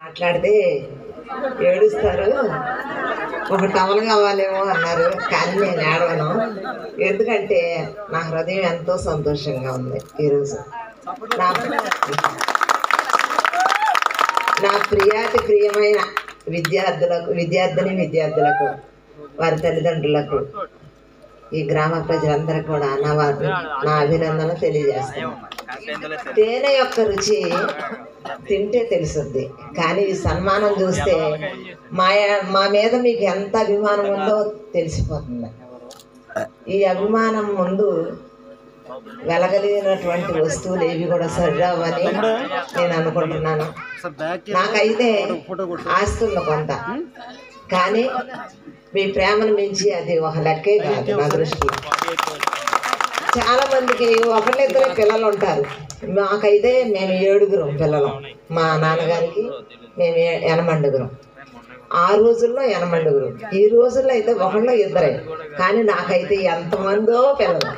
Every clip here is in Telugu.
మాట్లాడితే ఏడుస్తారు ఒక టవల్ కావాలేమో అన్నారు కానీ నేను ఏడవను ఎందుకంటే నా హృదయం ఎంతో సంతోషంగా ఉంది ఈరోజు నా నా ప్రియాతి ప్రియమైన విద్యార్థులకు విద్యార్థిని విద్యార్థులకు వారి తల్లిదండ్రులకు ఈ గ్రామ ప్రజలందరూ కూడా నా వారి నా అభినందనలు తెలియజేస్తాను తేనె యొక్క రుచి తింటే తెలుసుద్ది కానీ ఈ సన్మానం చూస్తే మా మా మీద మీకు ఎంత అభిమానం ఉందో తెలిసిపోతుంది ఈ అభిమానం ముందు వెలగలిగినటువంటి వస్తువులు ఏవి కూడా సరిరావని నేను అనుకుంటున్నాను నాకైతే ఆస్తి ఉంది కొంత కానీ మీ ప్రేమను మించి అది ఒక లెక్కే కాదు నా దృష్టిలో చాలా మందికి ఒకళ్ళిద్దరే పిల్లలు ఉంటారు మాకైతే మేము ఏడుగురం పిల్లలు మా నాన్నగారికి మేము ఏ- ఎనమండుగురం ఆ రోజుల్లో ఎనమండుగురం ఈ రోజుల్లో అయితే ఒకళ్ళు ఇద్దరే కానీ నాకైతే ఎంతమందో పిల్లలు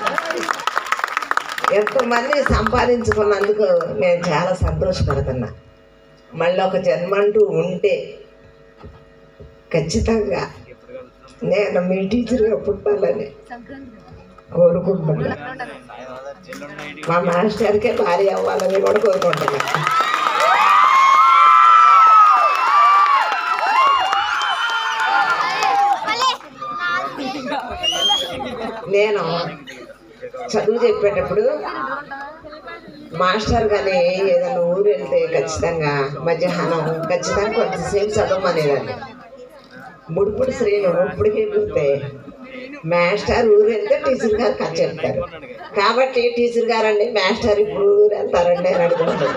ఎంతమంది సంపాదించుకున్నందుకు నేను చాలా సంతోషపడుతున్నా మళ్ళీ ఒక జన్మంటూ ఉంటే ఖచ్చితంగా నేను మీ టీచర్గా పుట్టాలని కోరుకుంటున్నా మా మాస్టర్కే భార్య అవ్వాలని కూడా కోరుకుంటున్నా నేను చదువు చెప్పేటప్పుడు మాస్టర్ కానీ ఏదైనా ఊరు వెళ్తే ఖచ్చితంగా మధ్యాహ్నం ఖచ్చితంగా కొంతసేపు చదవమనేదాన్ని ముడుపుడు శ్రీను ఇప్పటికే గుర్తే మాస్టర్ ఊరు వెళ్తే టీచర్ గారు కథ చెప్తారు కాబట్టి టీచర్ గారు అండి మాస్టర్ ఇప్పుడు ఊరు వెళ్తారండి అని అడుగుతారు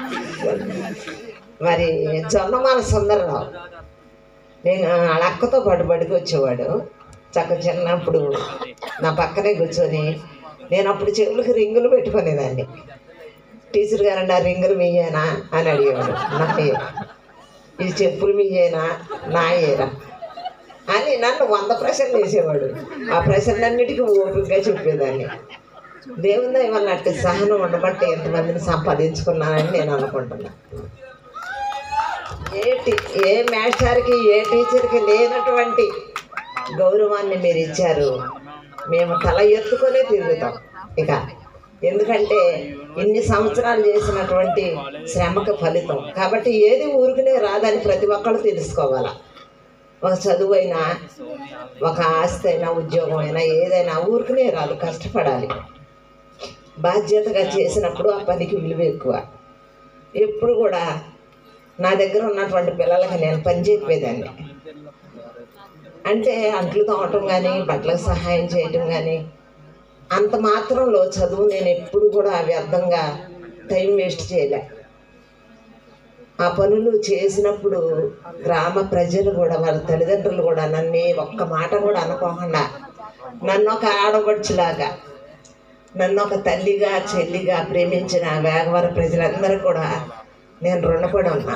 మరి జొన్నమాల సుందరరావు నేను వాళ్ళ అక్కతో పాటు బడికి వచ్చేవాడు చక్క చిన్నప్పుడు నా పక్కనే కూర్చొని నేను అప్పుడు చెవులకు రింగులు పెట్టుకునేదాన్ని టీచర్ గారండి ఆ రింగులు మీయేనా అని అడిగేవాడు నాయే ఈ చెప్పులు మీయేనా నాయేరా అని నన్ను వంద ప్రశ్నలు వేసేవాడు ఆ ప్రశ్నలన్నిటికీ ఓపికగా చెప్పేదాన్ని దేవుని దయ వల్ల అట్టి సహనం ఉండబట్టి ఎంతమందిని సంపాదించుకున్నానని నేను అనుకుంటున్నా ఏ టీ ఏ మాస్టర్కి ఏ టీచర్కి లేనటువంటి గౌరవాన్ని మీరు ఇచ్చారు మేము తల ఎత్తుకొనే తిరుగుతాం ఇక ఎందుకంటే ఇన్ని సంవత్సరాలు చేసినటువంటి శ్రమకు ఫలితం కాబట్టి ఏది ఊరికనే రాదని ప్రతి ఒక్కళ్ళు తెలుసుకోవాలా ఒక చదువు అయినా ఒక ఆస్తి అయినా ఉద్యోగం అయినా ఏదైనా ఊరికనే రాదు కష్టపడాలి బాధ్యతగా చేసినప్పుడు ఆ పనికి విలువ ఎక్కువ ఎప్పుడు కూడా నా దగ్గర ఉన్నటువంటి పిల్లలకి నేను పని చెప్పేదాన్ని అంటే అంట్లు తోమటం కానీ బట్టలకు సహాయం చేయటం కానీ అంత మాత్రంలో చదువు నేను ఎప్పుడు కూడా వ్యర్థంగా టైం వేస్ట్ చేయలే ఆ పనులు చేసినప్పుడు గ్రామ ప్రజలు కూడా వాళ్ళ తల్లిదండ్రులు కూడా నన్ను ఒక్క మాట కూడా అనుకోకుండా నన్ను ఒక ఆడపడుచులాగా నన్ను ఒక తల్లిగా చెల్లిగా ప్రేమించిన వేగవర ప్రజలందరూ కూడా నేను రుణపడి ఉన్నా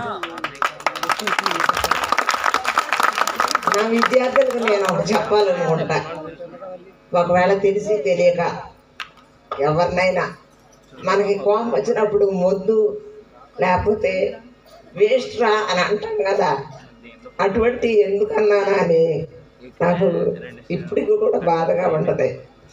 నా విద్యార్థులకు నేను ఒకటి చెప్పాలనుకుంటా ఒకవేళ తెలిసి తెలియక ఎవరినైనా మనకి కోపం వచ్చినప్పుడు మొద్దు లేకపోతే వేస్ట్ రా అని అంటాం కదా అటువంటి ఎందుకన్నానా అని నాకు ఇప్పటికి కూడా బాధగా ఉంటుంది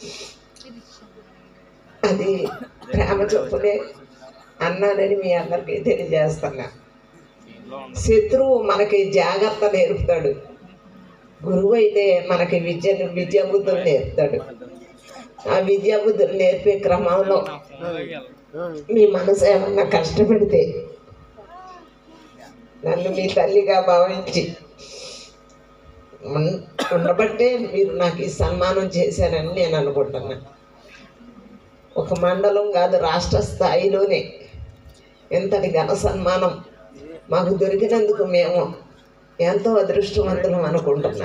అది ప్రేమ చొప్పునే అన్నానని మీ అందరికీ తెలియజేస్తున్నా శత్రువు మనకి జాగ్రత్త నేర్పుతాడు గురువు అయితే మనకి విద్య విద్యా బుద్ధులు నేర్పుతాడు ఆ విద్యా బుద్ధులు నేర్పే క్రమంలో మీ మనసు ఏమన్నా కష్టపెడితే నన్ను మీ తల్లిగా భావించి ఉన్- ఉండబట్టే మీరు నాకు ఈ సన్మానం చేశారని నేను అనుకుంటున్నా ఒక మండలం కాదు రాష్ట్ర స్థాయిలోనే ఎంతటి ఘన సన్మానం మాకు దొరికినందుకు మేము ఎంతో అదృష్టవంతులం అనుకుంటున్నాం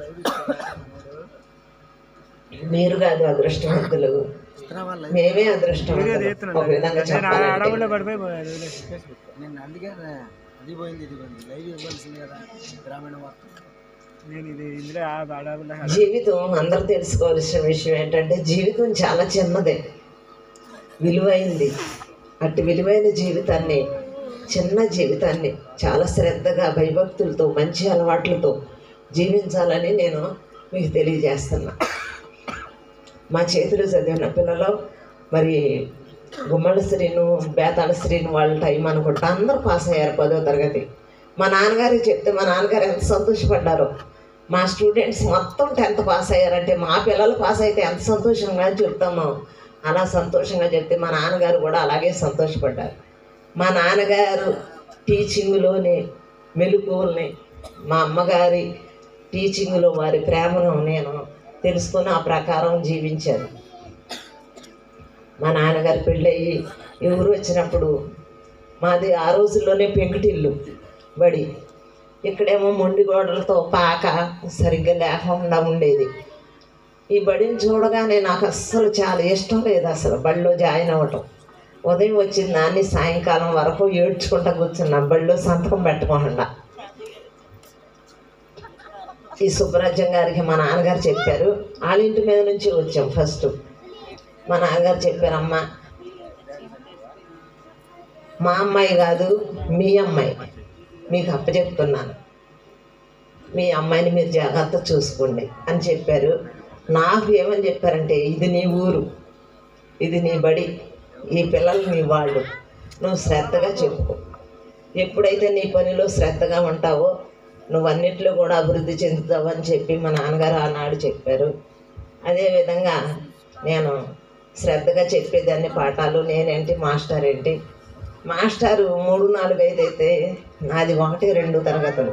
మీరు కాదు అదృష్టవంతులు మేమే అదృష్టవంతులు ఒక విధంగా చెప్పాలంటే నేను అందుకే అది పోయింది ఇది పోయింది లైవ్ ఇవ్వాల్సింది కదా గ్రామీణ వార్త నేను ఇది ఇందులో ఆడకుండా జీవితం అందరూ తెలుసుకోవాల్సిన విషయం ఏంటంటే జీవితం చాలా చిన్నదే విలువైంది అట్టి విలువైన జీవితాన్ని చిన్న జీవితాన్ని చాలా శ్రద్ధగా భయభక్తులతో మంచి అలవాట్లతో జీవించాలని నేను మీకు తెలియజేస్తున్నా మా చేతులు చదివిన పిల్లలు మరి గుమ్మడి శ్రీను బేతాళ శ్రీను వాళ్ళ టైం అనుకుంటా అందరూ పాస్ అయ్యారు పదో తరగతి మా నాన్నగారికి చెప్తే మా నాన్నగారు ఎంత సంతోషపడ్డారో మా స్టూడెంట్స్ మొత్తం టెన్త్ పాస్ అయ్యారంటే మా పిల్లలు పాస్ అయితే ఎంత సంతోషంగా చెప్తామో అలా సంతోషంగా చెప్తే మా నాన్నగారు కూడా అలాగే సంతోషపడ్డారు మా నాన్నగారు టీచింగ్లోని మెలకువల్ని మా అమ్మగారి టీచింగ్లో వారి ప్రేమను నేను తెలుసుకొని ఆ ప్రకారం జీవించాను మా నాన్నగారు పెళ్ళయి ఈ ఊరు వచ్చినప్పుడు మాది ఆ రోజుల్లోనే పెంకుటిల్లు బడి ఇక్కడేమో మొండి గోడలతో పాక సరిగ్గా లేకుండా ఉండేది ఈ బడిని చూడగానే నాకు అస్సలు చాలా ఇష్టం లేదు అసలు బడిలో జాయిన్ అవ్వటం ఉదయం వచ్చిన దాన్ని సాయంకాలం వరకు ఏడ్చుకుంటా కూర్చున్నా బడిలో సంతకం పెట్టకుండా ఈ సుబ్బరాజ్యం గారికి మా నాన్నగారు చెప్పారు వాళ్ళ ఇంటి మీద నుంచి వచ్చాం ఫస్ట్ మా నాన్నగారు చెప్పారు అమ్మ మా అమ్మాయి కాదు మీ అమ్మాయి మీకు అప్పచెప్తున్నాను మీ అమ్మాయిని మీరు జాగ్రత్త చూసుకోండి అని చెప్పారు నాకు ఏమని చెప్పారంటే ఇది నీ ఊరు ఇది నీ బడి ఈ పిల్లలు నీ వాళ్ళు నువ్వు శ్రద్ధగా చెప్పుకో ఎప్పుడైతే నీ పనిలో శ్రద్ధగా ఉంటావో నువ్వు అన్నిట్లో కూడా అభివృద్ధి చెందుతావు అని చెప్పి మా నాన్నగారు ఆనాడు చెప్పారు అదేవిధంగా నేను శ్రద్ధగా చెప్పేదాన్ని పాఠాలు నేనేంటి మాస్టర్ ఏంటి మాస్టారు మూడు నాలుగు ఐదు అయితే నాది ఒకటి రెండు తరగతులు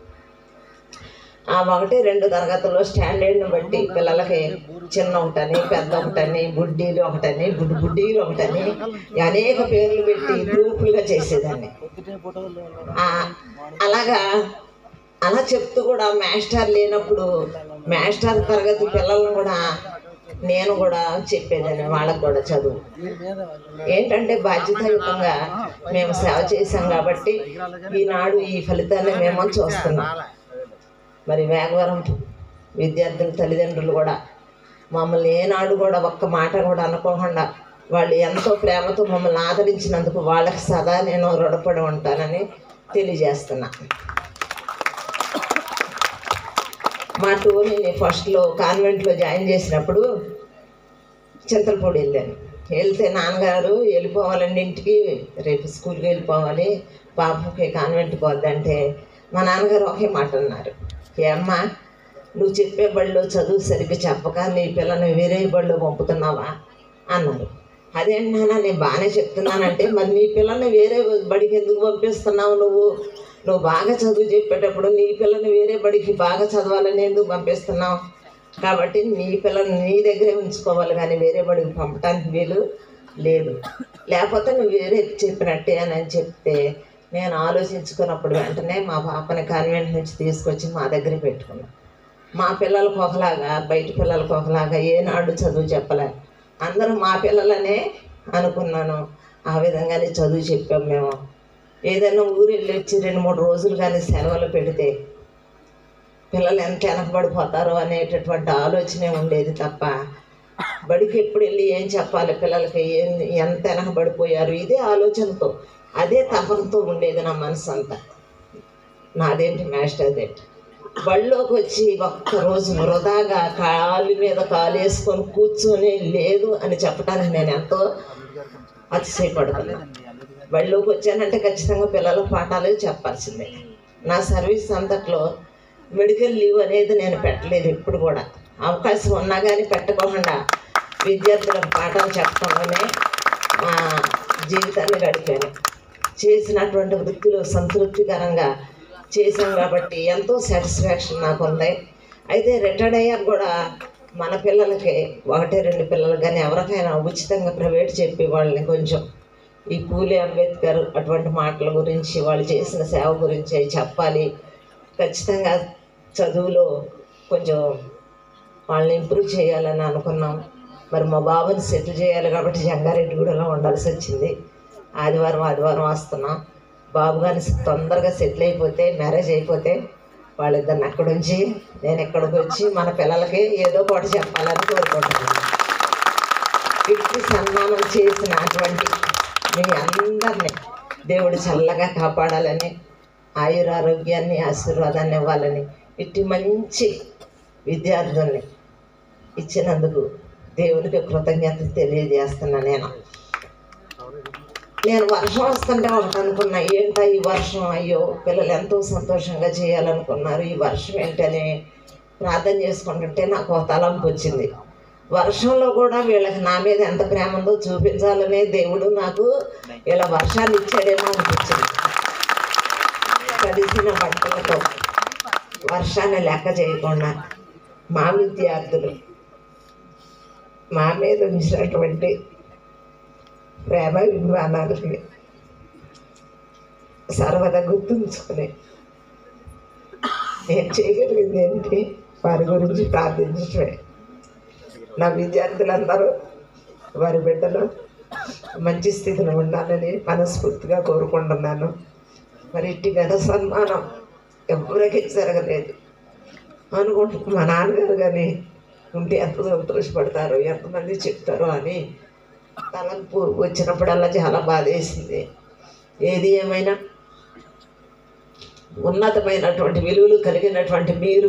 ఆ ఒకటి రెండు తరగతుల్లో స్టాండర్డ్ని బట్టి పిల్లలకి చిన్న ఒకటని పెద్ద ఒకటని బుడ్డీలు ఒకటని బుడ్డి బుడ్డీలు ఒకటని అనేక పేర్లు పెట్టి గ్రూపులుగా చేసేదాన్ని పొద్దుటే ఫోటోలు ఆ, అలాగా అలా చెప్తూ కూడా మాస్టర్ లేనప్పుడు మాస్టర్ తరగతి పిల్లలను కూడా నేను కూడా చెప్పేదాన్ని వాళ్ళకు కూడా చదువు దీని మీద ఏంటంటే బాధ్యతాయుతంగా మేము సేవ చేశాం కాబట్టి ఈనాడు ఈ ఫలితాన్ని మేము చూస్తున్నాం మరి వేగవరం విద్యార్థుల తల్లిదండ్రులు కూడా మమ్మల్ని ఏనాడు కూడా ఒక్క మాట కూడా అనుకోకుండా వాళ్ళు ఎంతో ప్రేమతో మమ్మల్ని ఆదరించినందుకు వాళ్ళకి సదా నేను రుణపడి ఉంటానని తెలియజేస్తున్నా మా టోనీని ఫస్ట్లో కాన్వెంట్లో జాయిన్ చేసినప్పుడు చింతలపూడి వెళ్ళాను వెళ్తే నాన్నగారు వెళ్ళిపోవాలండి ఇంటికి రేపు స్కూల్కి వెళ్ళిపోవాలి పాపకి కాన్వెంట్కి వద్దంటే మా నాన్నగారు ఒకే మాట అన్నారు ఏమ్మా నువ్వు చెప్పే బడిలో చదువు సరిగ్గా చెప్పక నీ పిల్లని వేరే బడిలో పంపుతున్నావా అన్నారు అదేంటి నాన్న నేను బాగానే చెప్తున్నానంటే మరి నీ పిల్లల్ని వేరే బడికి ఎందుకు పంపిస్తున్నావు నువ్వు నువ్వు బాగా చదువు చెప్పేటప్పుడు నీ పిల్లని వేరే బడికి బాగా చదవాలని ఎందుకు పంపిస్తున్నావు కాబట్టి నీ పిల్లల్ని నీ దగ్గరే ఉంచుకోవాలి కానీ వేరే బడికి పంపడానికి వీలు లేదు లేకపోతే నువ్వు వేరే చెప్పినట్టే అని అని చెప్తే నేను ఆలోచించుకున్నప్పుడు వెంటనే మా పాపని కాన్వెంట్ నుంచి తీసుకొచ్చి మా దగ్గర పెట్టుకున్నాను మా పిల్లలకు ఒకలాగా బయట పిల్లలకు ఒకలాగా ఏనాడు చదువు చెప్పలే అందరూ మా పిల్లలనే అనుకున్నాను ఆ విధంగానే చదువు చెప్పాం మేము ఏదైనా ఊరు వెళ్ళి వచ్చి రెండు మూడు రోజులు కానీ సెలవులు పెడితే పిల్లలు ఎంత వెనకబడిపోతారో అనేటటువంటి ఆలోచనే ఉండేది తప్ప బడికి ఎప్పుడు వెళ్ళి ఏం చెప్పాలి పిల్లలకి ఏం ఎంత వెనకబడిపోయారు ఇదే ఆలోచనతో అదే తపనతో ఉండేది నా మనసు అంతా నాదేంటి మాస్టర్ అదేంటి బళ్ళోకి వచ్చి ఒక్కరోజు వృధాగా కాలు మీద కాలు వేసుకొని కూర్చొని లేదు అని చెప్పడానికి నేను ఎంతో అతిశయపడుతున్నాను బళ్ళోకి వచ్చానంటే ఖచ్చితంగా పిల్లల పాఠాలు చెప్పాల్సిందే నా సర్వీస్ అంతట్లో మెడికల్ లీవ్ అనేది నేను పెట్టలేదు ఎప్పుడు కూడా అవకాశం ఉన్నా కానీ పెట్టకుండా విద్యార్థులకు పాఠాలు చెప్పడంలోనే మా జీవితాన్ని గడిపాను చేసినటువంటి వృత్తిలో సంతృప్తికరంగా చేశాం కాబట్టి ఎంతో సాటిస్ఫాక్షన్ నాకు ఉంది అయితే రిటైర్డ్ అయ్యాక కూడా మన పిల్లలకి ఒకటి రెండు పిల్లలు కానీ ఎవరికైనా ఉచితంగా ప్రైవేట్ చెప్పి వాళ్ళని కొంచెం ఈ పూలే అంబేద్కర్ అటువంటి మాటల గురించి వాళ్ళు చేసిన సేవ గురించి అవి చెప్పాలి ఖచ్చితంగా చదువులో కొంచెం వాళ్ళని ఇంప్రూవ్ చేయాలని అనుకున్నాం మరి మా బాబుని సెటిల్ చేయాలి కాబట్టి జంగారెడ్డిగూడలో ఉండాల్సి వచ్చింది ఆదివారం ఆదివారం వస్తున్నాం బాబు గారిని తొందరగా సెటిల్ అయిపోతే మ్యారేజ్ అయిపోతే వాళ్ళిద్దరిని అక్కడ ఉంచి నేను ఇక్కడికి వచ్చి మన పిల్లలకి ఏదో ఒకటి చెప్పాలని కోరుకుంటున్నాను ఇట్టి సన్మానం చేసినటువంటి మీ అందరినీ దేవుడు చల్లగా కాపాడాలని ఆయురారోగ్యాన్ని ఆశీర్వాదాన్ని ఇవ్వాలని ఇట్టి మంచి విద్యార్థుల్ని ఇచ్చినందుకు దేవునికి కృతజ్ఞత తెలియజేస్తున్నా నేను నేను వర్షం వస్తుంటే ఒకటి అనుకున్నా ఏంటా ఈ వర్షం అయ్యో పిల్లలు ఎంతో సంతోషంగా చేయాలనుకున్నారు ఈ వర్షం ఏంటని ప్రార్థన చేసుకుంటుంటే నాకు ఒక తలంపు వచ్చింది వర్షంలో కూడా వీళ్ళకి నా మీద ఎంత ప్రేమ ఉందో చూపించాలనే దేవుడు నాకు ఇలా వర్షాలు ఇచ్చాడేమో అనిపించింది తడిసిన బట్టలతో వర్షాన్ని లెక్క చేయకుండా మా విద్యార్థులు మా మీద ఉంచినటువంటి ప్రేమ విమానాలకి సర్వదా గుర్తుంచుకుని నేను చేయగలిగింది ఏంటి వారి గురించి ప్రార్థించడమే నా విద్యార్థులందరూ వారి బిడ్డలు మంచి స్థితిలో ఉండాలని మనస్ఫూర్తిగా కోరుకుంటున్నాను మరి ఇట్టి ఘన సన్మానం ఎవరికి జరగలేదు అనుకుంటు మా నాన్నగారు కానీ ఉంటే ఎంత సంతోషపడతారో ఎంతమంది చెప్తారో అని తలంపు వచ్చినప్పుడల్లా చాలా బాధేసింది ఏది ఏమైనా ఉన్నతమైనటువంటి విలువలు కలిగినటువంటి మీరు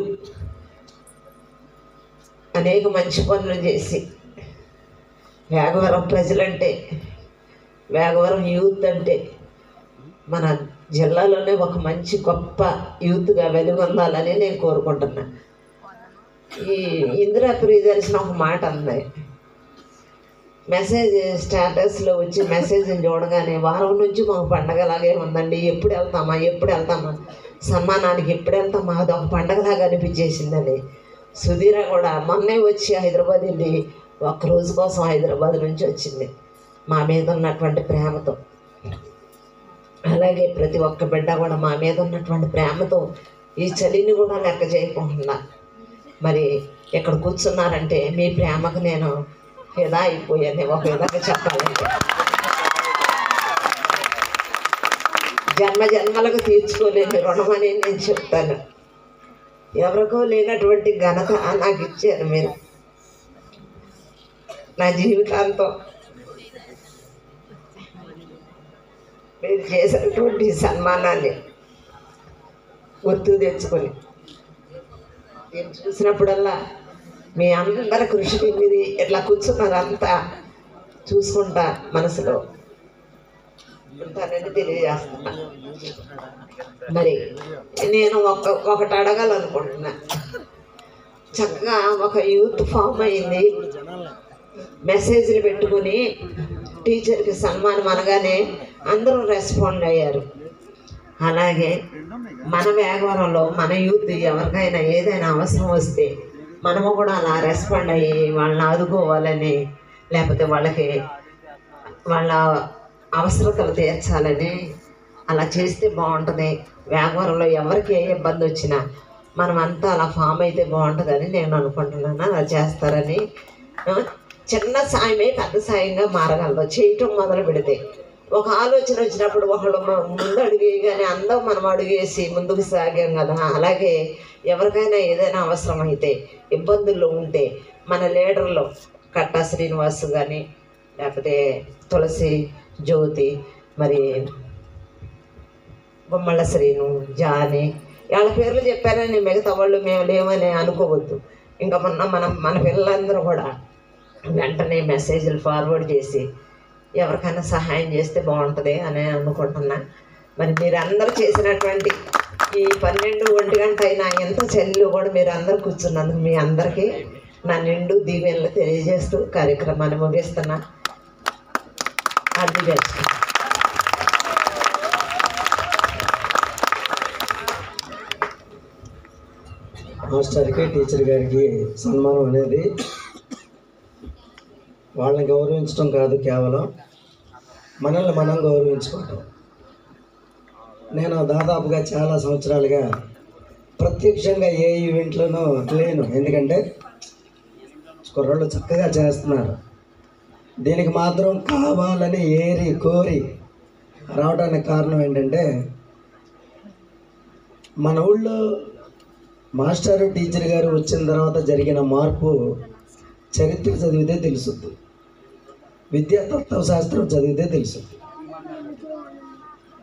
అనేక మంచి పనులు చేసి వేగవరం ప్రజలంటే వేగవరం యూత్ అంటే మన జిల్లాలోనే ఒక మంచి గొప్ప యూత్గా వెలుగొందాలని నేను కోరుకుంటున్నా ఈ ఇందిరా ప్రియదర్శన ఒక మాట అంది మెసేజ్ స్టేటస్లో వచ్చి మెసేజ్ని చూడగానే వారం నుంచి మాకు పండగలాగే ఉందండి ఎప్పుడు వెళ్తామా ఎప్పుడు వెళ్తామా సన్మానానికి ఎప్పుడు వెళ్తామా అది ఒక పండగలాగా అనిపించేసిందని సుధీర కూడా మొన్నే వచ్చి హైదరాబాద్ వెళ్ళి ఒక్క రోజు కోసం హైదరాబాద్ నుంచి వచ్చింది మా మీద ఉన్నటువంటి ప్రేమతో అలాగే ప్రతి ఒక్క బిడ్డ కూడా మా మీద ఉన్నటువంటి ప్రేమతో ఈ చలిని కూడా లెక్క చేయకుండా మరి ఇక్కడ కూర్చున్నారంటే మీ ప్రేమకు నేను ఫిదా అయిపోయాను ఒక విధంగా చెప్పాలంటే జన్మ జన్మలకు తీర్చుకోలేని రుణమని నేను చెప్తాను ఎవరికో లేనటువంటి ఘనత నాకు ఇచ్చారు మీరు నా జీవితాంతం మీరు చేసినటువంటి ఈ సన్మానాన్ని గుర్తు తెచ్చుకొని నేను చూసినప్పుడల్లా మీ అందరి కృషిని మీరు ఇట్లా కూర్చున్నదంతా చూసుకుంటా మనసులో ఉంటానని తెలియజేస్తున్నా మరి నేను ఒక ఒకటి అడగాలనుకుంటున్నా చక్కగా ఒక యూత్ ఫామ్ అయింది మెసేజ్లు పెట్టుకుని టీచర్కి సన్మానం అనగానే అందరూ రెస్పాండ్ అయ్యారు అలాగే మన వేగవరంలో మన యూత్ ఎవరికైనా ఏదైనా అవసరం వస్తే మనము కూడా అలా రెస్పాండ్ అయ్యి వాళ్ళని ఆదుకోవాలని లేకపోతే వాళ్ళకి వాళ్ళ అవసరతలు తీర్చాలని అలా చేస్తే బాగుంటుంది వేగవరంలో ఎవరికి ఏ ఇబ్బంది వచ్చినా మనం అంతా అలా ఫామ్ అయితే బాగుంటుందని నేను అనుకుంటున్నాను అలా చేస్తారని ఆ, చిన్న సాయమే పెద్ద సాయంగా మారగలదు చేయటం మొదలు పెడితే ఒక ఆలోచన వచ్చినప్పుడు ఒకళ్ళు మ- ముందు అడుగు కానీ అందరం మనం అడుగేసి ముందుకు సాగాం కదా అలాగే ఎవరికైనా ఏదైనా అవసరం అయితే ఇబ్బందుల్లో ఉంటే మన లీడర్లో కట్టా శ్రీనివాస్ కానీ లేకపోతే తులసి జ్యోతి మరి బొమ్మళ్ళ శ్రీను జాని వాళ్ళ పేర్లు చెప్పారని మిగతా వాళ్ళు మేము లేవని అనుకోవద్దు ఇంకా మొన్న మనం మన పిల్లలందరూ కూడా వెంటనే మెసేజ్లు ఫార్వర్డ్ చేసి ఎవరికైనా సహాయం చేస్తే బాగుంటుంది అని అనుకుంటున్నా మరి మీరందరూ చేసినటువంటి ఈ పన్నెండు ఒంటి గంట అయినా ఎంత చెల్లు కూడా మీరు అందరు కూర్చున్నందుకు మీ అందరికీ నా నిండు దీవెనలు తెలియజేస్తూ కార్యక్రమాన్ని ముగిస్తున్నా అది బెస్ట్ మాస్టర్కి టీచర్ గారికి సన్మానం అనేది వాళ్ళని గౌరవించడం కాదు కేవలం మనల్ని మనం గౌరవించుకోవటం నేను దాదాపుగా చాలా సంవత్సరాలుగా ప్రత్యక్షంగా ఏ ఈవెంట్లోనూ లేను ఎందుకంటే కుర్రాళ్ళు చక్కగా చేస్తున్నారు దీనికి మాత్రం కావాలని ఏరి కోరి రావడానికి కారణం ఏంటంటే మన ఊళ్ళో మాస్టర్ టీచర్ గారు వచ్చిన తర్వాత జరిగిన మార్పు చరిత్ర చదివితే తెలుసుద్ది విద్యా తత్వశాస్త్రం చదివితే తెలుసుద్ది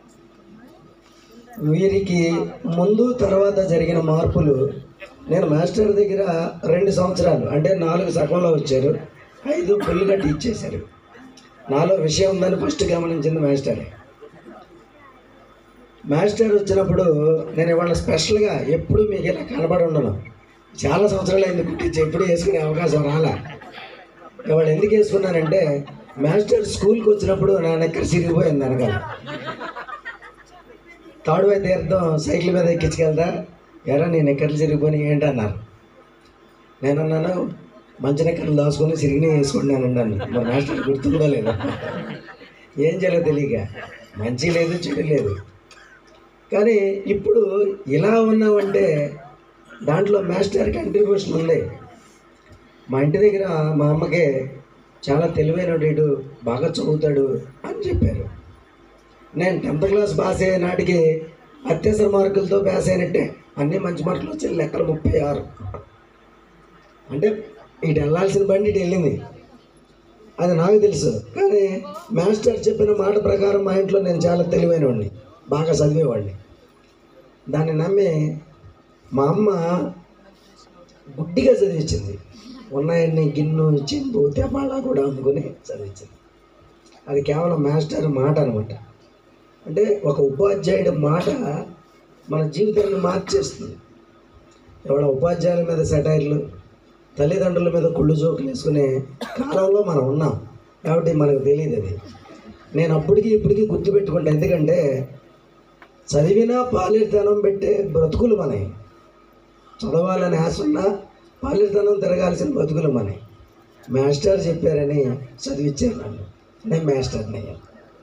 వీరికి ముందు తర్వాత జరిగిన మార్పులు నేను మాస్టర్ దగ్గర రెండు సంవత్సరాలు అంటే నాలుగు సగంలో వచ్చారు ఐదు ఫుల్గా టీచ్ చేశారు నాలో విషయం ఉందని ఫస్ట్ గమనించింది మాస్టరే మాస్టర్ వచ్చినప్పుడు నేను ఇవాళ స్పెషల్గా ఎప్పుడు మీకు ఇలా కనబడి ఉండను చాలా సంవత్సరాలు అయింది కుట్టించి ఎప్పుడు వేసుకునే అవకాశం రాలా ఇవాళ ఎందుకు వేసుకున్నానంటే మాస్టర్ స్కూల్కి వచ్చినప్పుడు నా నెక్కర్ సిరిగిపోయింది వెనకాల తాడువై తీర్థం సైకిల్ మీద ఎక్కించుకెళ్తా ఎరా నీ నెక్కర్లు చిరిగిపోయి ఏంటి అన్నారు నేను అన్నాను మంచి నెక్కర్లు దాచుకొని సిరిగిని వేసుకుంటున్నాను అన్నాను మరి మాస్టర్ గుర్తుందో లేదో ఏం చేయాలో తెలియక మంచి లేదు చెడు లేదు కానీ ఇప్పుడు ఇలా ఉన్నామంటే దాంట్లో మాస్టర్ కంట్రిబ్యూషన్ ఉంది మా ఇంటి దగ్గర మా అమ్మకి చాలా తెలివైనడు బాగా చదువుతాడు అని చెప్పారు నేను టెన్త్ క్లాస్ పాస్ అయ్యే నాటికి అత్యవసర మార్కులతో పాస్ అయినట్టే అన్ని మంచి మార్కులు వచ్చి లెక్కలు ముప్పై ఆరు అంటే ఇటు వెళ్ళాల్సిన బండి ఇటు వెళ్ళింది అది నాకు తెలుసు కానీ మాస్టర్ చెప్పిన మాట ప్రకారం మా ఇంట్లో నేను చాలా తెలివైనవాడిని బాగా చదివేవాడిని దాన్ని నమ్మి మా అమ్మ గుడ్డిగా చదివించింది ఉన్నాయన్ని గిన్నె చింపు తెపాళ కూడా అమ్ముకొని చదివించింది అది కేవలం మాస్టర్ మాట అనమాట అంటే ఒక ఉపాధ్యాయుడి మాట మన జీవితాన్ని మార్చేస్తుంది ఎవడ ఉపాధ్యాయుల మీద సెటైర్లు తల్లిదండ్రుల మీద కుళ్ళు జోకులు వేసుకునే కాలంలో మనం ఉన్నాం కాబట్టి మనకు తెలియదు అది నేను అప్పటికి ఇప్పటికీ గుర్తుపెట్టుకుంటా ఎందుకంటే చదివినా పాలితనం పెట్టే బ్రతుకులు మనవి చదవాలని ఆశ ఉన్నా పాలితనం తిరగాల్సిన బతుకులు మనవి మాస్టర్ చెప్పారని చదివించారు నన్ను నేను మాస్టర్ని అయ్యాను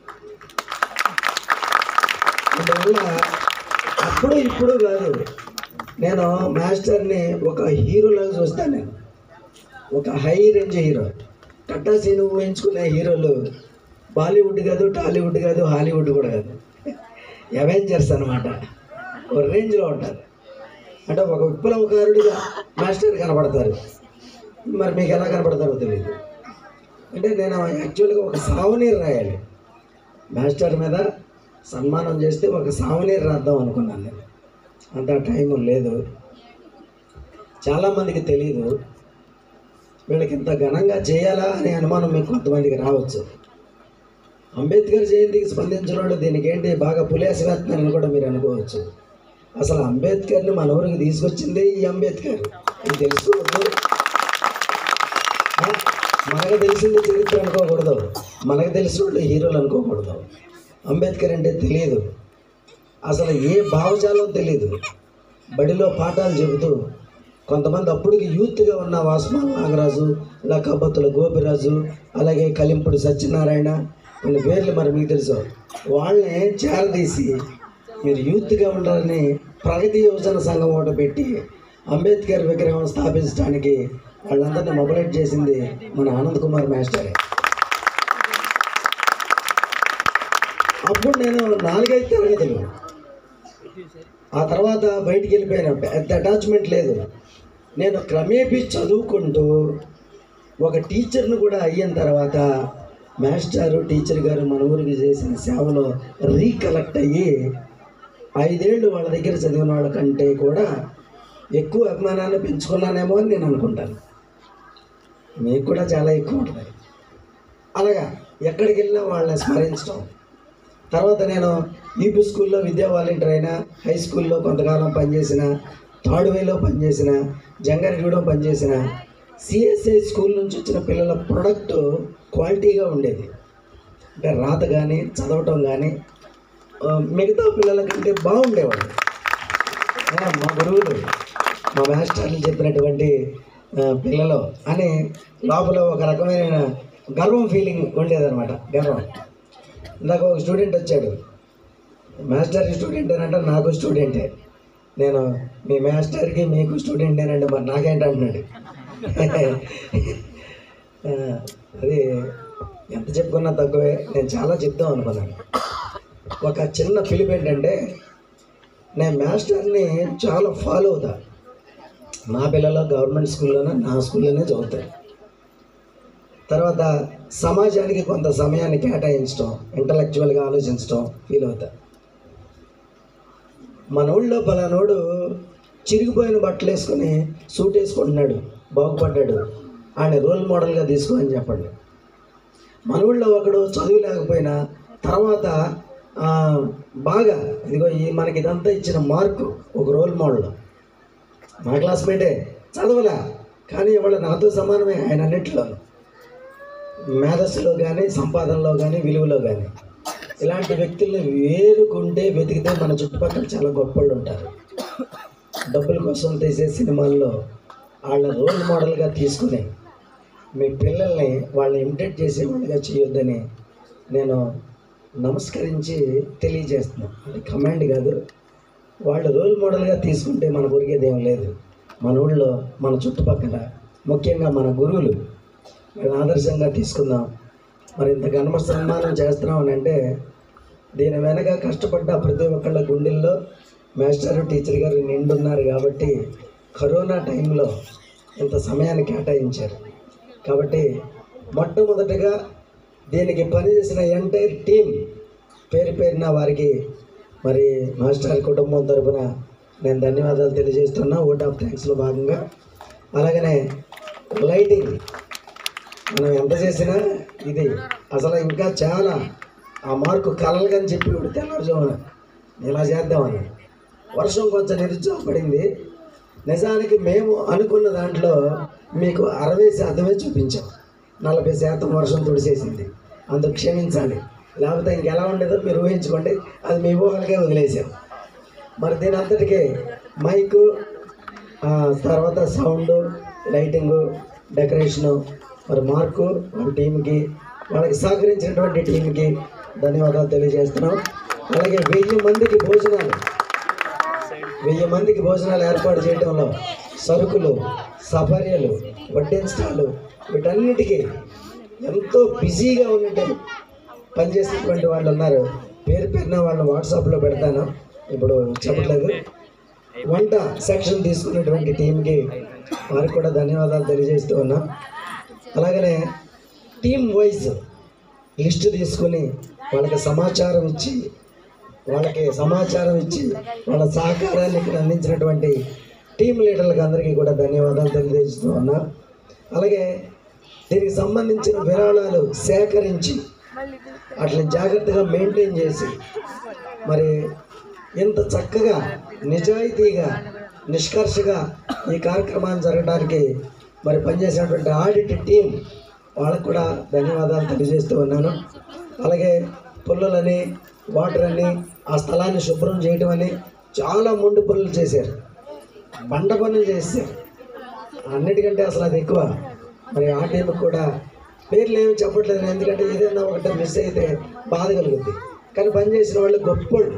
అందువల్ల అప్పుడు ఇప్పుడు కాదు నేను మాస్టర్ని ఒక హీరోలాగా చూస్తాను నేను ఒక హై రేంజ్ హీరో కట్టా సీను ఊహించుకునే హీరోలు బాలీవుడ్ కాదు టాలీవుడ్ కాదు హాలీవుడ్ కూడా కాదు అవెంజర్స్ అనమాట ఒక రేంజ్లో ఉంటారు అంటే ఒక విప్లవకారుడిగా మాస్టర్ కనపడతారు మరి మీకు ఎలా కనపడతారో తెలియదు అంటే నేను యాక్చువల్గా ఒక సావనీరు రాయాలి మాస్టర్ మీద సన్మానం చేస్తే ఒక సావనీరు రాద్దాం అనుకున్నాను నేను అంత టైం లేదు చాలామందికి తెలియదు వీళ్ళకి ఇంత ఘనంగా చేయాలా అనే అనుమానం మీకు కొంతమందికి రావచ్చు అంబేద్కర్ జయంతికి స్పందించిన వాళ్ళు దీనికి ఏంటి బాగా పులేసి వేస్తున్నారని కూడా మీరు అనుకోవచ్చు అసలు అంబేద్కర్ని మన ఊరికి తీసుకొచ్చిందే ఈ అంబేద్కర్ ఇది తెలుసుకోవద్దు ఆ, మనకు తెలిసింది చరిత్ర అనుకోకూడదు మనకు తెలిసిన వాళ్ళు హీరోలు అనుకోకూడదు అంబేద్కర్ అంటే తెలియదు అసలు ఏ భావజాలం తెలియదు బడిలో పాఠాలు చెబుతూ కొంతమంది అప్పటికి యూత్గా ఉన్న వాస్మాన్ నాగరాజు లక్కబత్తుల గోపిరాజు అలాగే కలింపుడి సత్యనారాయణ కొన్ని పేర్లు మరి మీకు తెలుసు వాళ్ళని చేరదీసి మీరు యూత్గా ఉండాలని ప్రగతి యువజన సంఘం ఒకటి పెట్టి అంబేద్కర్ విగ్రహం స్థాపించడానికి వాళ్ళందరినీ మొబలైట్ చేసింది మన ఆనంద్ కుమార్ మాస్టరే అప్పుడు నేను నాలుగైదు తరగతులు ఆ తర్వాత బయటికి వెళ్ళిపోయాను పెద్ద అటాచ్మెంట్ లేదు నేను క్రమేపీ చదువుకుంటూ ఒక టీచర్ను కూడా అయిన తర్వాత మాస్టారు టీచర్ గారు మన ఊరికి చేసిన సేవలో రీకలెక్ట్ అయ్యి ఐదేళ్ళు వాళ్ళ దగ్గర చదివిన వాళ్ళకంటే కూడా ఎక్కువ అభిమానాన్ని పెంచుకున్నానేమో అని నేను అనుకుంటాను మీకు కూడా చాలా ఎక్కువ ఉంటుంది అలాగా ఎక్కడికి వెళ్ళినా వాళ్ళని స్మరించడం తర్వాత నేను ఈపీ స్కూల్లో విద్యా వాలంటీర్ అయినా హై స్కూల్లో కొంతకాలం పనిచేసిన తాడువేలో పనిచేసిన జంగారెడ్డిగూడెం పనిచేసిన సిఎస్ఐ స్కూల్ నుంచి వచ్చిన పిల్లల ప్రొడక్ట్ క్వాలిటీగా ఉండేది అంటే రాత కానీ చదవటం కానీ ఆ, మిగతా పిల్లల కంటే బాగుండేవాళ్ళు ఆ, మా గురువులు మా మాస్టర్లు చెప్పినటువంటి ఆ, పిల్లలు అని లోపల ఒక రకమైన గర్వం ఫీలింగ్ ఉండేదన్నమాట గర్వం ఇందాక ఒక స్టూడెంట్ వచ్చాడు మాస్టర్ స్టూడెంట్ అంటే నాకు స్టూడెంటే నేను మీ మాస్టర్కి మీకు స్టూడెంటేనండి మరి నాకేంటి అంటున్నాడు ఆ, అది ఎంత చెప్పుకున్నా తక్కువే నేను చాలా చెప్దాం అనుకున్నాను ఒక చిన్న పిలుపు ఏంటంటే నేను మాస్టర్ని చాలా ఫాలో అవుతా నా పిల్లలు గవర్నమెంట్ స్కూల్లోనే నా స్కూల్లోనే చదువుతారు తర్వాత సమాజానికి కొంత సమయాన్ని కేటాయించడం ఇంటలెక్చువల్గా ఆలోచించడం ఫీల్ అవుతా మన ఊళ్ళో పలానోడు చిరిగిపోయిన బట్టలు వేసుకొని సూట్ వేసుకుంటున్నాడు బాగుపడ్డాడు ఆయన రోల్ మోడల్గా తీసుకో అని చెప్పండి మన ఊళ్ళో ఒకడు చదువు లేకపోయినా తర్వాత ఆ, బాగా ఇదిగో ఈ మనకి ఇదంతా ఇచ్చిన మార్కు ఒక రోల్ మోడల్ మా క్లాస్మేటే చదవలే కానీ ఇవాళ నాతో సమానమే ఆయన అన్నింటిలో మేధస్సులో కానీ సంపాదనలో కానీ విలువలో కానీ ఇలాంటి వ్యక్తుల్ని వేరుకుంటే వెతికితే మన చుట్టుపక్కల చాలా గొప్ప వాళ్ళు ఉంటారు డబ్బుల కోసం తీసే సినిమాల్లో వాళ్ళ రోల్ మోడల్గా తీసుకుని మీ పిల్లల్ని వాళ్ళని ఇమిటేట్ చేసే వాళ్ళగా చేయొద్దని నేను నమస్కరించి తెలియజేస్తున్నాను అది కమాండ్ కాదు వాళ్ళు రోల్ మోడల్గా తీసుకుంటే మన ఒరిగేది ఏం లేదు మన ఊళ్ళో మన చుట్టుపక్కల ముఖ్యంగా మన గురువులు వీళ్ళని ఆదర్శంగా తీసుకుందాం మరి ఇంత ఘనమ సన్మానం చేస్తున్నాం అని అంటే దీని వెనక కష్టపడ్డ ప్రతి ఒక్కళ్ళ గుండెల్లో మాస్టర్ టీచర్ గారు నిండున్నారు కాబట్టి కరోనా టైంలో ఇంత సమయాన్ని కేటాయించారు కాబట్టి మొట్టమొదటగా దీనికి పనిచేసిన ఎంటైర్ టీం పేరు పేరున వారికి మరి మాస్టర్ కుటుంబం తరపున నేను ధన్యవాదాలు తెలియజేస్తున్నా ఓట్ ఆఫ్ థ్యాంక్స్లో భాగంగా అలాగనే లైటింగ్ మనం ఎంత చేసినా ఇది అసలు ఇంకా చాలా ఆ మార్కు కలలుగా అని చెప్పి ఇప్పుడు తెల్లవారుజామున ఇలా చేద్దామని వర్షం కొంచెం నిరుత్సాహపడింది నిజానికి మేము అనుకున్న దాంట్లో మీకు అరవై శాతమే చూపించాం నలభై శాతం వర్షం తుడిసేసింది అందుకు క్షమించాలి లేకపోతే ఇంకెలా ఉండేదో మీరు ఊహించుకోండి అది మీ ఊహలకే వదిలేసాం మరి దీని అంతటికీ మైకు ఆ, తర్వాత సౌండ్ లైటింగు డెకరేషను మరి మార్కు వాళ్ళ టీంకి వాళ్ళకి సహకరించినటువంటి టీంకి ధన్యవాదాలు తెలియజేస్తున్నాం అలాగే వెయ్యి మందికి భోజనాలు వెయ్యి మందికి భోజనాలు ఏర్పాటు చేయడంలో సరుకులు సఫర్యలు వడ్డించడాలు వీటన్నిటికీ ఎంతో బిజీగా ఉన్నట్టు పనిచేసేటువంటి వాళ్ళు ఉన్నారు పేరు పేరున వాళ్ళని వాట్సాప్లో పెడతాను ఇప్పుడు చెప్పట్లేదు వంట సెక్షన్ తీసుకున్నటువంటి టీంకి వారికి కూడా ధన్యవాదాలు తెలియజేస్తూ ఉన్నాం అలాగనే టీం వైజ్ లిస్టు తీసుకుని వాళ్ళకి సమాచారం ఇచ్చి వాళ్ళకి సమాచారం ఇచ్చి వాళ్ళ సహకారాన్ని ఇక్కడ అందించినటువంటి టీం లీడర్లకు అందరికీ కూడా ధన్యవాదాలు తెలియజేస్తూ ఉన్నా అలాగే దీనికి సంబంధించిన విరాళాలు సేకరించి అట్లా జాగ్రత్తగా మెయింటైన్ చేసి మరి ఇంత చక్కగా నిజాయితీగా నిష్కర్షగా ఈ కార్యక్రమాన్ని జరగడానికి మరి పనిచేసినటువంటి ఆడిట్ టీం వాళ్ళకు కూడా ధన్యవాదాలు తెలియజేస్తూ ఉన్నాను అలాగే పుల్లలని వాటర్ అని ఆ స్థలాన్ని శుభ్రం చేయడం అని చాలా మొండి పనులు చేశారు బండ పనులు చేశారు అన్నిటికంటే అసలు అది ఎక్కువ మరి ఆ టీంకి కూడా పేర్లు ఏమి చెప్పట్లేదు ఎందుకంటే ఏదైనా ఒకటి మిస్ అయితే బాధ కలుగుద్ది కానీ పని చేసిన వాళ్ళు గొప్పోళ్ళు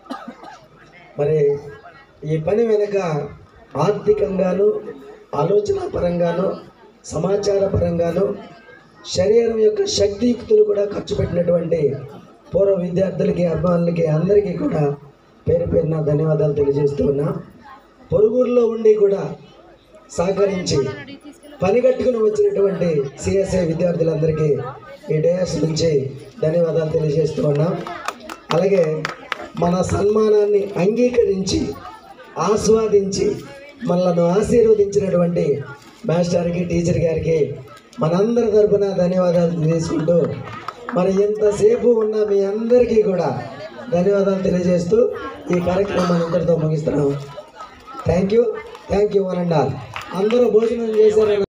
మరి ఈ పని వెనక ఆర్థికంగాను ఆలోచన పరంగాను సమాచార పరంగాను శరీరం యొక్క శక్తియుక్తులు కూడా ఖర్చు పెట్టినటువంటి పూర్వ విద్యార్థులకి అభిమానులకి అందరికీ కూడా పేరు పేరున ధన్యవాదాలు తెలియజేస్తూ ఉన్నా పొరుగురులో ఉండి కూడా సహకరించి పని కట్టుకుని వచ్చినటువంటి సిఎస్ఐ విద్యార్థులందరికీ ఈ డేస్ నుంచి ధన్యవాదాలు తెలియజేస్తూ ఉన్నాం అలాగే మన సన్మానాన్ని అంగీకరించి ఆస్వాదించి మనలను ఆశీర్వదించినటువంటి మాస్టర్కి టీచర్ గారికి మనందరి తరపున ధన్యవాదాలు తీసుకుంటూ మరి ఎంతసేపు ఉన్న మీ అందరికీ కూడా ధన్యవాదాలు తెలియజేస్తూ ఈ కార్యక్రమాన్ని ఇంతటితో ముగిస్తున్నాం thank you thank you one and all అందరూ భోజనం చేశారని